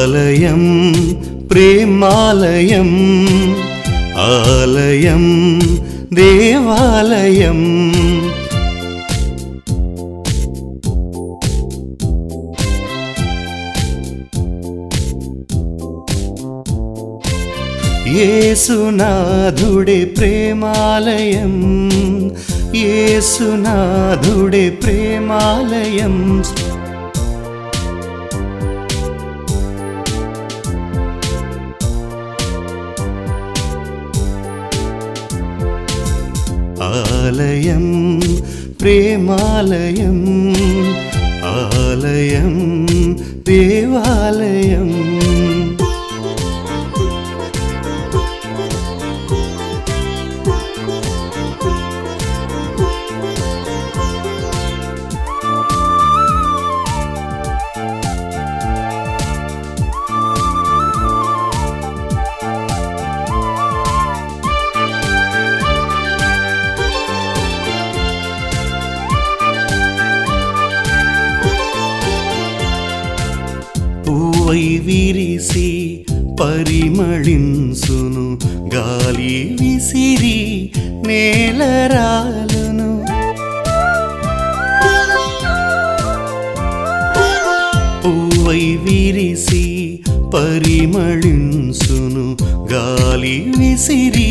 ఆలయం ప్రేమాలయం ఆలయం దేవాలయం యేసునాథుడే ప్రేమాలయం యేసునాథుడే ప్రేమాలయం ఆలయం ప్రేమాలయం ఆలయం దేవాలయం పూవై విరిసి పరిమళింసును గాలి విసిరి నేలరాలును పూవై విరిసి పరిమళింసును గాలి విసిరి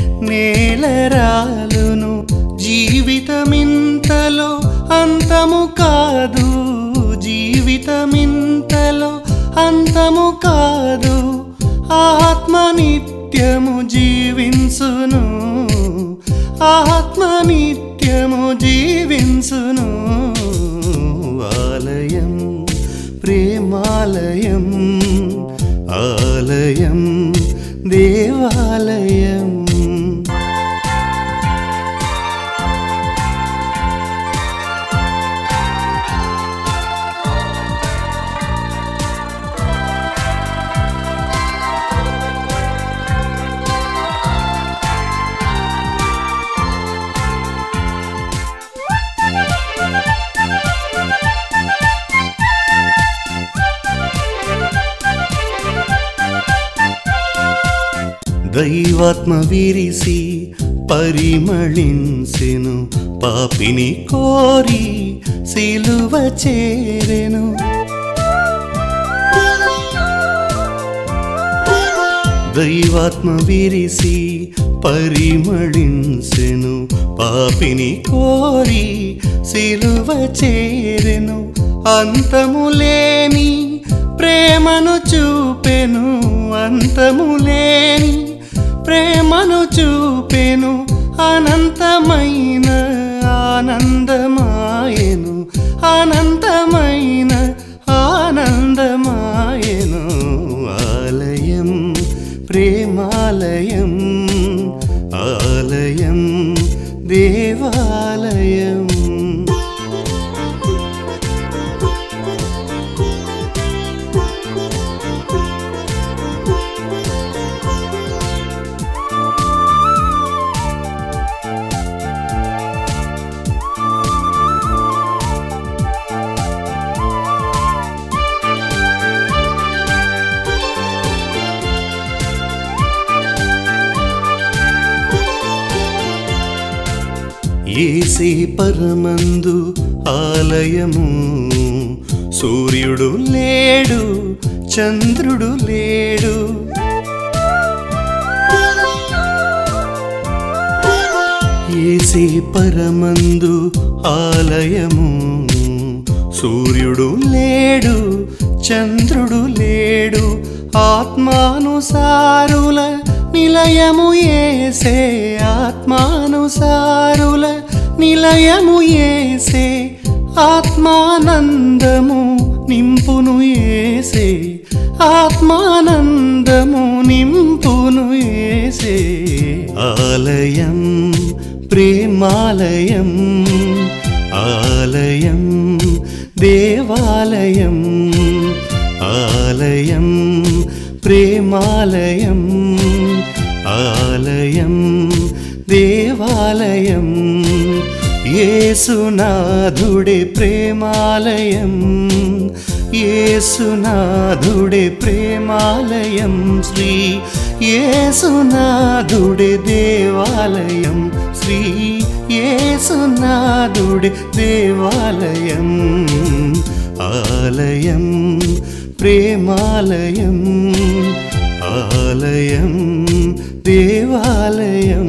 నేలరాలును జీవితమింతలో అంతము కాదు జీవితమింతలో అంతము కాదు ఆత్మ నిత్యము జీవించును ఆత్మ నిత్యము జీవించును ఆలయం ప్రేమాలయం ఆలయం దేవాలయం దైవాత్మ విరిసి పరిమళింసెను పాపిని కోరి సిలువ చేరెను దైవాత్మ విరిసి పరిమళింసెను పాపిని కోరి సిలువ చేరెను అంతము లేని ప్రేమను చూపెను అంతము లేని ప్రేమను చూపెను అనంతమైన ఆనందమాయను అనంతమైన ఆనందమాయను ఆలయం ప్రేమాలయం ఆలయం దేవాలయం ఏసే పరమందు ఆలయము సూర్యుడు లేడు చంద్రుడు లేడు ఏసే పరమందు ఆలయము సూర్యుడు లేడు చంద్రుడు లేడు ఆత్మానుసారుల నిలయము ఏసే ఆత్మానుసారుల నిలయము ఏసే ఆత్మానందము నింపును ఏసే ఆత్మానందము నింపును ఏసే ఆలయం ప్రేమాలయం ఆలయం దేవాలయం ఆలయం ప్రేమాలయం ఆలయం దేవాలయం యేసునాథుడే ప్రేమాలయం యేసునాథుడే ప్రేమాలయం శ్రీ యేసునాథుడే దేవాలయం శ్రీ యేసునాథుడే దేవాలయం ఆలయం ప్రేమాలయం ఆలయం దేవాలయం